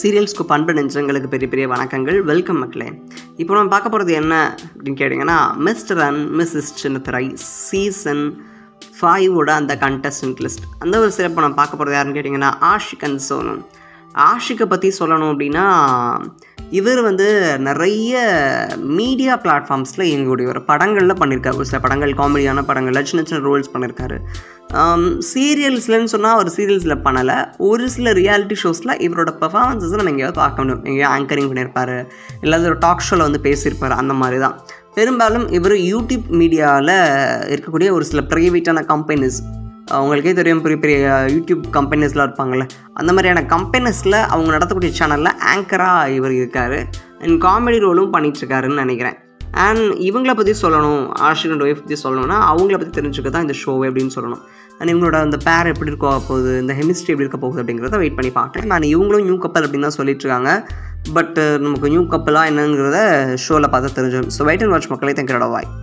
சீரியல்ஸ்க்கு பண்பு நெஞ்சங்களுக்கு பெரிய பெரிய வணக்கங்கள் வெல்கம் மக்களே இப்போ நம்ம பார்க்க போகிறது என்ன அப்படின்னு கேட்டிங்கன்னா mister and missus Chinnathirai season ஃபைவோட அந்த கண்டஸ்டன்ட் லிஸ்ட் அந்த ஒரு சிறப்பு நம்ம பார்க்க போகிறது யாருன்னு கேட்டிங்கன்னா ஆஷிக் அண்ட் சோனு ஆஷிக்கை பற்றி சொல்லணும் அப்படின்னா இவர் வந்து நிறைய மீடியா பிளாட்ஃபார்ம்ஸில் இயங்கக்கூடியவர் படங்களில் பண்ணியிருக்காரு ஒரு சில படங்கள் காமெடியான படங்களில் சின்ன சின்ன ரோல்ஸ் பண்ணியிருக்காரு சீரியல்ஸ்லன்னு சொன்னால் அவர் சீரியல்ஸில் பண்ணலை ஒரு சில ரியாலிட்டி ஷோஸில் இவரோட பெர்ஃபார்மன்ஸஸை நம்ம எங்கேயாவது பார்க்க முடியும் எங்கேயோ ஆங்கரிங் பண்ணியிருப்பார் இல்லாத ஒரு டாக் ஷோவில் வந்து பேசியிருப்பார் அந்த மாதிரி தான் பெரும்பாலும் இவர் யூடியூப் மீடியாவில் இருக்கக்கூடிய ஒரு சில ப்ரைவேட்டான கம்பெனிஸ் அவங்களுக்கே தெரியும் பெரிய பெரிய யூடியூப் கம்பெனிஸ்லாம் இருப்பாங்கள்ல அந்த மாதிரியான கம்பெனிஸில் அவங்க நடத்தக்கூடிய சேனலில் ஆங்கராக இவர் இருக்கார் அண்ட் காமெடி ரோலும் பண்ணிகிட்ருக்காருன்னு நினைக்கிறேன் அண்ட் இவங்கள பற்றி சொல்லணும் ஆஷிக் அண்ட் ஒய்ஃப் பற்றி சொல்லணும்னா அவங்கள பற்றி தெரிஞ்சுக்க தான் இந்த ஷோ அப்படின்னு சொல்லணும் அண்ட் இவங்களோட அந்த பேர் எப்படி இருக்க போகுது இந்த ஹெமிஸ்ட்ரி எப்படி இருக்க போகுது அப்படிங்கிறத வெயிட் பண்ணி பார்க்கலாம் நான் இவங்களும் நியூ கப்பல் அப்படின்னு தான் சொல்லிட்டு இருக்காங்க பட் நமக்கு நியூ கப்பலாக என்னங்கிறத ஷோவில் பார்த்து தெரிஞ்சிடும் ஸோ வெயிட் அண்ட் வாட்ச் மக்களே தேங்க்யூ வாய்